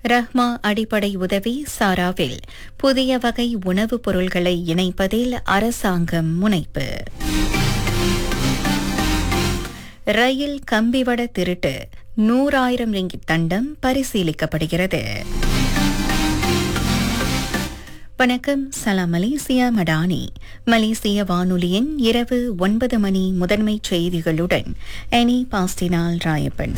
ரஹ்மா அடிப்படை உதவி சாராவில் புதிய வகை உணவுப் பொருள்களை இணைப்பதில் அரசாங்கம் முனைப்பு ரயில் கம்பிவட திருட்டு நூறாயிரம் ரிங்கிட் தண்டம் பரிசீலிக்கப்படுகிறது வணக்கம் சலாம் மலேசியா மடானி மலேசிய வானொலியின் இரவு ஒன்பது மணி முதன்மைச் செய்திகளுடன் எனி பாஸ்டினால் ராயப்பன்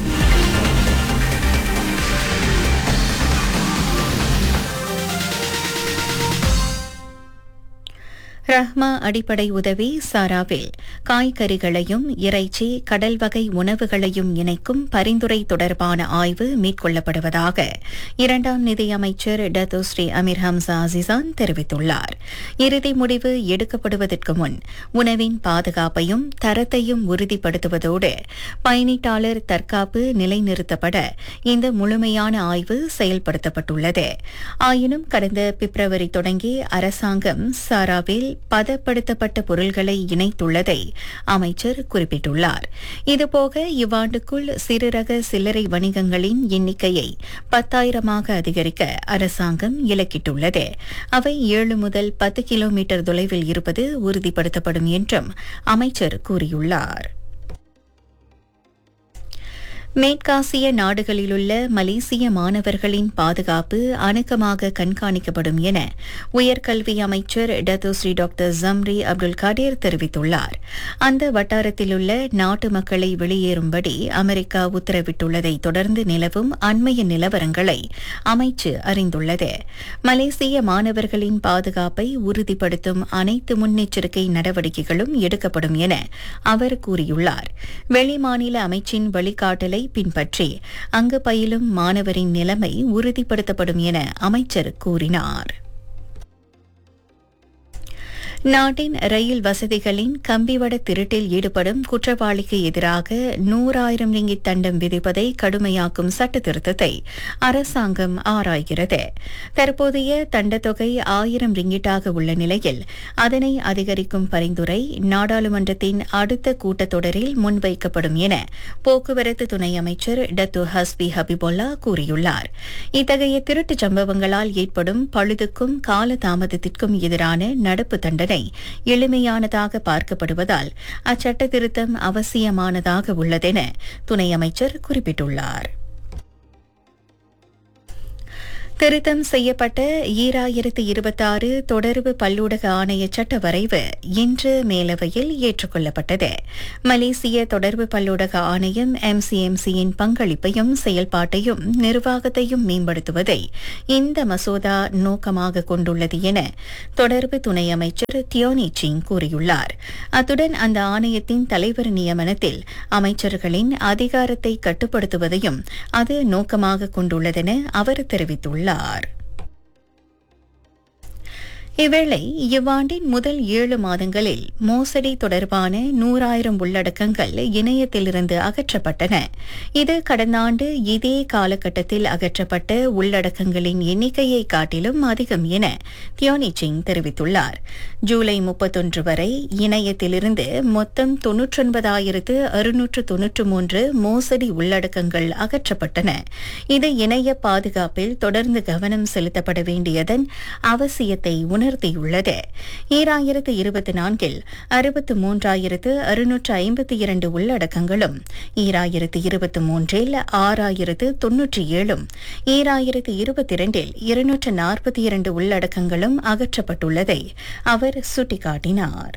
ரஹ்மா அடிப்படை உதவி சாராவில் காய்கறிகளையும் இறைச்சி கடல் வகை உணவுகளையும் இணைக்கும் பரிந்துரை தொடர்பான ஆய்வு மேற்கொள்ளப்படுவதாக இரண்டாம் நிதியமைச்சர் Dato Sri Amir Hamzah Azizan தெரிவித்துள்ளார் இறுதி முடிவு எடுக்கப்படுவதற்கு முன் உணவின் பாதுகாப்பையும் தரத்தையும் உறுதிப்படுத்துவதோடு பயணீட்டாளர் தற்காப்பு நிலைநிறுத்தப்பட இந்த முழுமையான ஆய்வு செயல்படுத்தப்பட்டுள்ளது ஆயினும் கடந்த பிப்ரவரி தொடங்கி அரசாங்கம் சாராவில் பதப்படுத்தப்பட்ட பொருள்களை இணைத்துள்ளதை அமைச்சர் குறிப்பிட்டுள்ளார் இதுபோக இவ்வாண்டுக்குள் சிறுரக சில்லறை வணிகங்களின் எண்ணிக்கையை பத்தாயிரமாக அதிகரிக்க அரசாங்கம் இலக்கிட்டுள்ளது அவை ஏழு முதல் பத்து கிலோமீட்டர் தொலைவில் இருப்பது உறுதிப்படுத்தப்படும் என்றும் அமைச்சர் கூறியுள்ளார் மேற்காசிய நாடுகளிலுள்ள மலேசிய மாணவர்களின் பாதுகாப்பு அணுக்கமாக கண்காணிக்கப்படும் என உயர்கல்வி அமைச்சர் Dato Sri doctor Zambry Abdul Kadir தெரிவித்துள்ளார் அந்த வட்டாரத்திலுள்ள நாட்டு மக்களை வெளியேறும்படி அமெரிக்கா உத்தரவிட்டுள்ளதை தொடர்ந்து நிலவும் அண்மைய நிலவரங்களை அமைச்சு அறிந்துள்ளது மலேசிய மாணவர்களின் பாதுகாப்பை உறுதிப்படுத்தும் அனைத்து முன்னெச்சரிக்கை நடவடிக்கைகளும் எடுக்கப்படும் என அவர் கூறியுள்ளார் வெளிமாநில அமைச்சின் வழிகாட்டலை பின்பற்றி அங்கு பயிலும் மாணவரின் நிலைமை உறுதிப்படுத்தப்படும் என அமைச்சர் கூறினார் நாட்டின் ரயில் வசதிகளின் கம்பிவட திருட்டில் ஈடுபடும் குற்றவாளிக்கு எதிராக நூறாயிரம் ரிங்கிட் தண்டம் விதிப்பதை கடுமையாக்கும் சட்ட திருத்தத்தை அரசாங்கம் ஆராய்கிறது தற்போதைய தண்டத்தொகை ஆயிரம் ரிங்கிட்டாக உள்ள நிலையில் அதனை அதிகரிக்கும் பரிந்துரை நாடாளுமன்றத்தின் அடுத்த கூட்டத்தொடரில் முன்வைக்கப்படும் என போக்குவரத்து துணை அமைச்சர் டத்து ஹஸ்பி ஹபிபுல்லா கூறியுள்ளார் இத்தகைய திருட்டுச் சம்பவங்களால் ஏற்படும் பழுதுக்கும் கால தாமதத்திற்கும் எதிரான நடப்பு தண்டனை எளிமையானதாக பார்க்கப்படுவதால் அச்சட்ட திருத்தம் அவசியமானதாக உள்ளதென துணை அமைச்சர் குறிப்பிட்டுள்ளார் திருத்தம் செய்யப்பட்ட ஈராயிரத்து இருபத்தாறு தொடர்பு பல்லூடக ஆணைய சட்ட வரைவு இன்று மேலவையில் ஏற்றுக்கொள்ளப்பட்டது மலேசிய தொடர்பு பல்லூடக ஆணையம் எம்சிஎம்சியின் பங்களிப்பையும் செயல்பாட்டையும் நிர்வாகத்தையும் மேம்படுத்துவதை இந்த மசோதா நோக்கமாக கொண்டுள்ளது என தொடர்பு துணை அமைச்சர் தியோனி சிங் கூறியுள்ளார் அத்துடன் அந்த ஆணையத்தின் தலைவர் நியமனத்தில் அமைச்சர்களின் அதிகாரத்தை கட்டுப்படுத்துவதையும் அது நோக்கமாக கொண்டுள்ளதென அவர் தெரிவித்துள்ளார் உள்ளார் இவ்வேளை இவ்வாண்டின் முதல் ஏழு மாதங்களில் மோசடி தொடர்பான நூறாயிரம் உள்ளடக்கங்கள் இணையத்திலிருந்து அகற்றப்பட்டன இது கடந்த ஆண்டு இதே காலகட்டத்தில் அகற்றப்பட்ட உள்ளடக்கங்களின் எண்ணிக்கையை காட்டிலும் அதிகம் என தியோனி சிங் தெரிவித்துள்ளார் ஜூலை முப்பத்தொன்று வரை இணையத்திலிருந்து மொத்தம் தொன்னூற்றொன்பதாயிரத்து அறுநூற்று தொன்னூற்று மூன்று மோசடி உள்ளடக்கங்கள் அகற்றப்பட்டன இது இணைய பாதுகாப்பில் தொடர்ந்து கவனம் செலுத்தப்பட வேண்டியதன் அவசியத்தை உணர் உணர்த்தியுள்ளது ஈராயிரத்து இருபத்தி நான்கில் அறுபத்து மூன்றாயிரத்து அறுநூற்று ஐம்பத்தி இரண்டு உள்ளடக்கங்களும் ஈராயிரத்து இருபத்தி மூன்றில் ஆறாயிரத்து தொன்னூற்றி ஏழும் ஈராயிரத்து இருபத்தி இரண்டில் இருநூற்று நாற்பத்தி இரண்டு உள்ளடக்கங்களும் அகற்றப்பட்டுள்ளதை அவர் சுட்டிக்காட்டினார்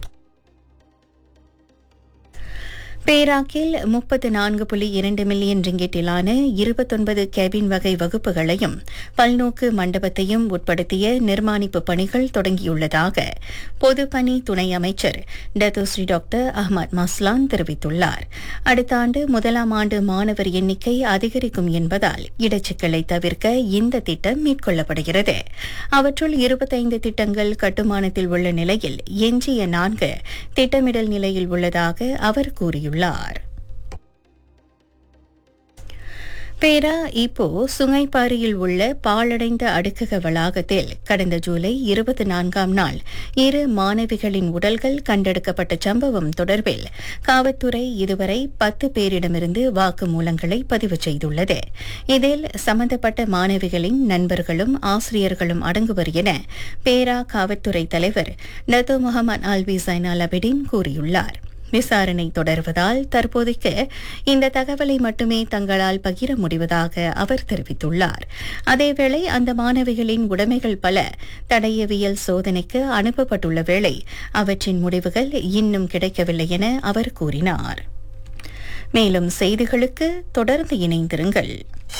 பேராக்கில் முப்பத்து நான்கு புள்ளி இரண்டு மில்லியன் ரிங்கெட்டிலான இருபத்தொன்பது கேபின் வகை வகுப்புகளையும் பல்நோக்கு மண்டபத்தையும் உட்படுத்திய நிர்மாணிப்பு பணிகள் தொடங்கியுள்ளதாக பொதுப்பணி துணை அமைச்சர் டத்தோஸ்ரீ டாக்டர் அஹ்மத் மஸ்லான் தெரிவித்துள்ளார் அடுத்த ஆண்டு முதலாம் ஆண்டு மாணவர் எண்ணிக்கை அதிகரிக்கும் என்பதால் இடச்சிக்கலை தவிர்க்க இந்த திட்டம் மேற்கொள்ளப்படுகிறது அவற்றுள் இருபத்தைந்து திட்டங்கள் கட்டுமானத்தில் உள்ள நிலையில் எஞ்சிய நான்கு திட்டமிடல் நிலையில் உள்ளதாக அவர் கூறியுள்ளார் பேரா இப்போ சுங்கைப்பாரியில் உள்ள பாழடைந்த அடுக்கக வளாகத்தில் கடந்த ஜூலை இருபத்தி நான்காம் நாள் இரு மாணவிகளின் உடல்கள் கண்டெடுக்கப்பட்ட சம்பவம் தொடர்பில் காவல்துறை இதுவரை பத்து பேரிடமிருந்து வாக்குமூலங்களை பதிவு செய்துள்ளது இதில் சம்பந்தப்பட்ட மாணவிகளின் நண்பர்களும் ஆசிரியர்களும் அடங்குவர் என பேரா காவல்துறை தலைவர் நத்து முகமது அல்வி சைனால் அபிடின் கூறியுள்ளார் விசாரணை தொடர்வதால் தற்போதைக்கு இந்த தகவலை மட்டுமே தங்களால் பகிர முடிவதாக அவர் தெரிவித்துள்ளார் அதேவேளை அந்த மாணவிகளின் உடைமைகள் பல தடயவியல் சோதனைக்கு அனுப்பப்பட்டுள்ள வேளை அவற்றின் முடிவுகள் இன்னும் கிடைக்கவில்லை என அவர் கூறினார் மேலும் செய்திகளுக்கு தொடர்ந்து இணைந்திருங்கள்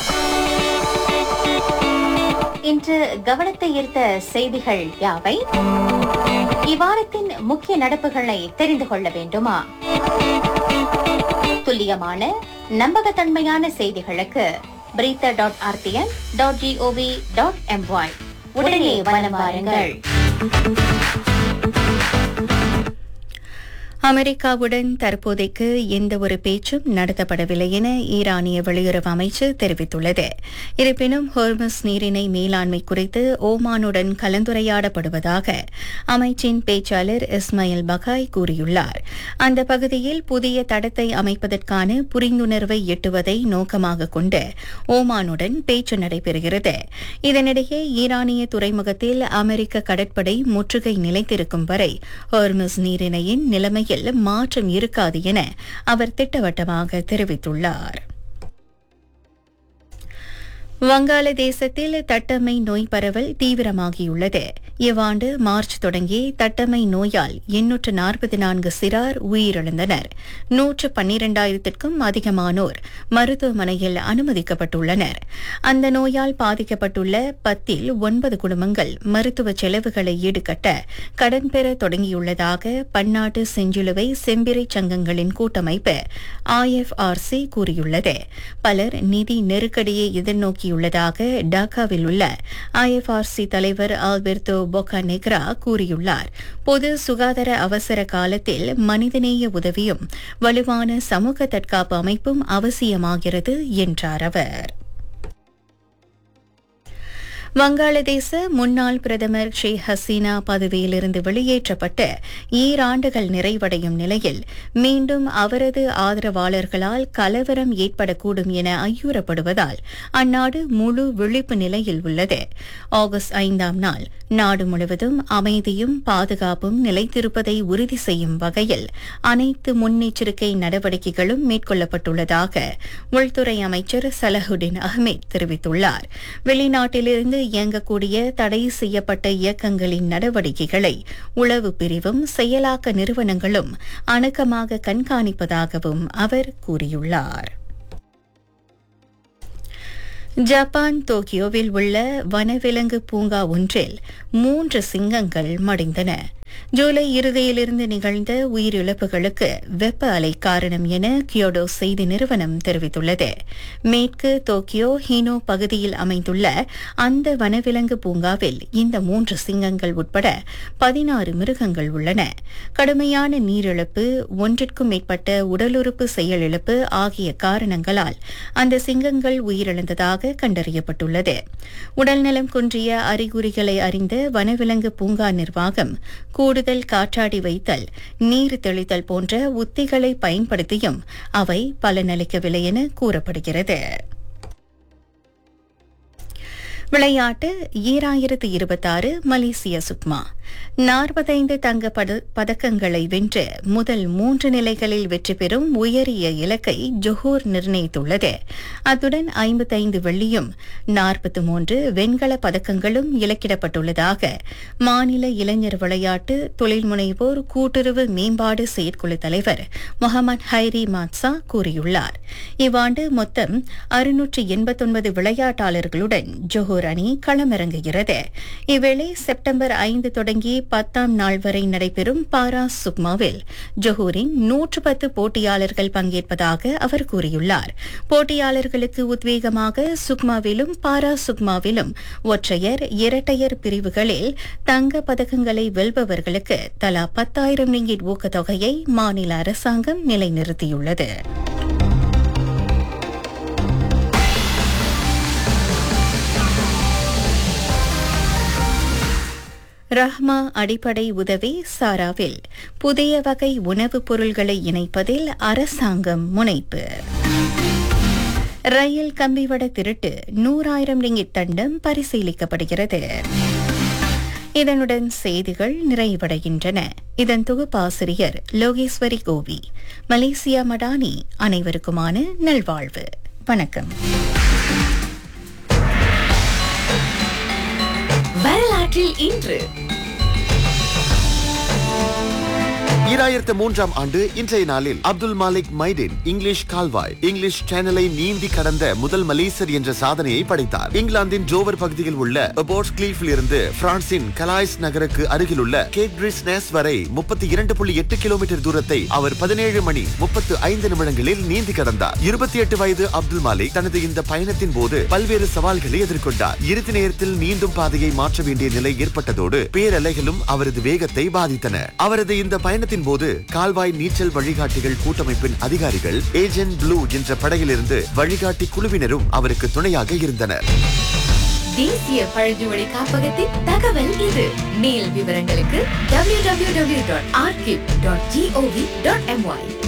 இன்று கவனத்தை ஈர்த்த செய்திகள் யாவை இவ்வாரத்தின் முக்கிய நடப்புகளை தெரிந்து கொள்ள வேண்டுமா துல்லியமான நம்பகத்தன்மையான செய்திகளுக்கு berita dot RTM dot gov dot my உடனே வலம் வாருங்கள் அமெரிக்காவுடன் தற்போதைக்கு எந்த ஒரு பேச்சும் நடத்தப்படவில்லை என ஈரானிய வெளியுறவு அமைச்சு தெரிவித்துள்ளது இருப்பினும் ஹோர்மஸ் நீரிணை மேலாண்மை குறித்து ஓமானுடன் கலந்துரையாடப்படுவதாக அமைச்சின் பேச்சாளர் இஸ்மாயில் பகாய் கூறியுள்ளார் அந்த பகுதியில் புதிய தடத்தை அமைப்பதற்கான புரிந்துணர்வை எட்டுவதை நோக்கமாக கொண்டு ஓமானுடன் பேச்சு நடைபெறுகிறது இதனிடையே ஈரானிய துறைமுகத்தில் அமெரிக்க கடற்படை முற்றுகை நிலைத்திருக்கும் வரை ஹோர்மஸ் நீரிணையின் நிலைமையில் மாற்றம் இருக்காது என அவர் திட்டவட்டமாக தெரிவித்துள்ளார் வங்காளதேசத்தில் தட்டம்மை நோய் பரவல் தீவிரமாகியுள்ளது இவ்வாண்டு மார்ச் தொடங்கி தட்டம்மை நோயால் எண்ணூற்று நாற்பத்தி நான்கு சிறார் உயிரிழந்தனர் நூற்று பன்னிரண்டாயிரத்திற்கும் அதிகமானோர் மருத்துவமனையில் அனுமதிக்கப்பட்டுள்ளனர் அந்த நோயால் பாதிக்கப்பட்டுள்ள பத்தில் ஒன்பது குடும்பங்கள் மருத்துவ செலவுகளை ஈடுகட்ட கடன் பெற தொடங்கியுள்ளதாக பன்னாட்டு செஞ்சிலுவை செம்பிறை சங்கங்களின் கூட்டமைப்பு ஐஎஃப்ஆர்சி கூறியுள்ளது பலர் நிதி நெருக்கடியை எதிர்நோக்கி உள்ளதாக டாக்காவில் உள்ள ஐஎஃப்ஆர்சி தலைவர் ஆல்பெர்டோ பொக்கா நெக்ரா கூறியுள்ளார் பொது சுகாதார அவசர காலத்தில் மனிதநேய உதவியும் வலுவான சமூக தற்காப்பு அமைப்பும் அவசியமாகிறது என்றார் அவர் வங்காளதேச முன்னாள் பிரதமர் ஷேக் ஹசீனா பதவியிலிருந்து வெளியேற்றப்பட்டு ஈராண்டுகள் நிறைவடையும் நிலையில் மீண்டும் அவரது ஆதரவாளர்களால் கலவரம் ஏற்படக்கூடும் என ஐயுறப்படுவதால் அந்நாடு முழு விழிப்பு நிலையில் உள்ளது ஆகஸ்ட் ஐந்தாம் நாள் நாடு முழுவதும் அமைதியும் பாதுகாப்பும் நிலைத்திருப்பதை உறுதி செய்யும் வகையில் அனைத்து முன்னெச்சரிக்கை நடவடிக்கைகளும் மேற்கொள்ளப்பட்டுள்ளதாக உள்துறை அமைச்சர் சலஹுடின் அஹ்மேத் தெரிவித்துள்ளார் வெளிநாட்டிலிருந்து இயங்கக்கூடிய தடை செய்யப்பட்ட இயக்கங்களின் நடவடிக்கைகளை உளவு பிரிவும் செயலாக்க நிறுவனங்களும் அணுக்கமாக கண்காணிப்பதாகவும் அவர் கூறியுள்ளார் ஜப்பான் டோக்கியோவில் உள்ள வனவிலங்கு பூங்கா ஒன்றில் மூன்று சிங்கங்கள் மடிந்தன ஜூலை இறுதியிலிருந்து நிகழ்ந்த உயிரிழப்புகளுக்கு வெப்ப அலை காரணம் என கியோடோ செய்தி நிறுவனம் தெரிவித்துள்ளது மேற்கு டோக்கியோ ஹீனோ பகுதியில் அமைந்துள்ள அந்த வனவிலங்கு பூங்காவில் இந்த மூன்று சிங்கங்கள் உட்பட பதினாறு மிருகங்கள் உள்ளன கடுமையான நீரிழப்பு ஒன்றிற்கும் மேற்பட்ட உடலுறுப்பு செயலிழப்பு ஆகிய காரணங்களால் அந்த சிங்கங்கள் உயிரிழந்ததாக கண்டறியப்பட்டுள்ளது உடல்நலம் குன்றிய அறிகுறிகளை அறிந்த வனவிலங்கு பூங்கா நிர்வாகம் கூடுதல் காற்றாடி வைத்தல் நீர் தெளித்தல் போன்ற உத்திகளை பயன்படுத்தியும் அவை பலனளிக்கவில்லை என கூறப்படுகிறது விளையாட்டு ஈராயிரத்து இருபத்தாறு மலேசிய சுக்மா நாற்பத்தைந்து தங்க பத- பதக்கங்களை வென்று முதல் மூன்று நிலைகளில் வெற்றி பெறும் உயரிய இலக்கை ஜொஹூர் நிர்ணயித்துள்ளது அத்துடன் ஐம்பத்தைந்து வெள்ளியும் நாற்பத்தி மூன்று வெண்கல பதக்கங்களும் இலக்கிடப்பட்டுள்ளதாக மாநில இளைஞர் விளையாட்டு தொழில் முனைவோர் கூட்டுறவு மேம்பாடு செயற்குழு தலைவர் முகமது ஹைரி மாட்சா கூறியுள்ளார் இவ்வாண்டு மொத்தம் அறுநூற்று எண்பத்தொன்பது விளையாட்டாளர்களுடன் ஜொஹூர் அணி களமிறங்குகிறது இவ்வேளை செப்டம்பர் ஐந்து தொடங்கி பத்தாம் நாள் வரை நடைபெறும் பாரா சுக்மாவில் ஜொஹூரின் நூற்று பத்து போட்டியாளர்கள் பங்கேற்பதாக அவர் கூறியுள்ளார் போட்டியாளர்களுக்கு உத்வேகமாக சுக்மாவிலும் பாரா சுக்மாவிலும் ஒற்றையர் இரட்டையர் பிரிவுகளில் தங்க பதக்கங்களை வெல்பவர்களுக்கு தலா பத்தாயிரம் ரிங்கிட் ஊக்கத்தொகையை மாநில அரசாங்கம் நிலைநிறுத்தியுள்ளது ரஹ்மா அடிப்படை உதவி சாராவில் புதிய வகை உணவுப் பொருள்களை இணைப்பதில் அரசாங்கம் முனைப்பு ரயில் கம்பிவட திருட்டு நூறாயிரம் ரிங்கிட் தண்டம் பரிசீலிக்கப்படுகிறது இதனுடன் செய்திகள் நிறைவடைகின்றன இதன் தொகுப்பாசிரியர் லோகேஸ்வரி கோவி மலேசியா மடானி அனைவருக்குமான நல்வாழ்வு வணக்கம் வரலாற்றில் இன்று ஈராயிரத்து மூன்றாம் ஆண்டு இன்றைய நாளில் அப்துல் மாலிக் மைடின் இங்கிலீஷ் கால்வாய் இங்கிலீஷ் சேனலை நீந்தி கடந்த முதல் மலேசியர் என்ற சாதனையை படைத்தார் இங்கிலாந்தின் ஜோவர் பகுதியில் உள்ள அபோர்ட் கிளீஃபில் இருந்து பிரான்சின் கலாய்ஸ் நகருக்கு அருகில் உள்ள கேட்பிரிஸ் நேஸ் வரை முப்பத்தி இரண்டு புள்ளி எட்டு கிலோமீட்டர் தூரத்தை அவர் பதினேழு மணி முப்பத்து ஐந்து நிமிடங்களில் நீந்தி கடந்தார் இருபத்தி எட்டு வயது அப்துல் மாலிக் தனது இந்த பயணத்தின் போது பல்வேறு சவால்களை எதிர்கொண்டார் இறுதி நேரத்தில் நீந்தும் பாதையை மாற்ற வேண்டிய நிலை ஏற்பட்டதோடு பேரலைகளும் அவரது வேகத்தை பாதித்தன அவரது இந்த பயணத்தின் போது கால்வாய் நீச்சல் வழிகாட்டிகள் கூட்டமைப்பின் அதிகாரிகள் ஏஜென்ட் ப்ளூ என்ற படகிலிருந்து வழிகாட்டி குழுவினரும் அவருக்கு துணையாக இருந்தனர் தேசிய பழங்குடி காப்பகத்தின் தகவல் இது மேல் விவரங்களுக்கு www.archive.gov.my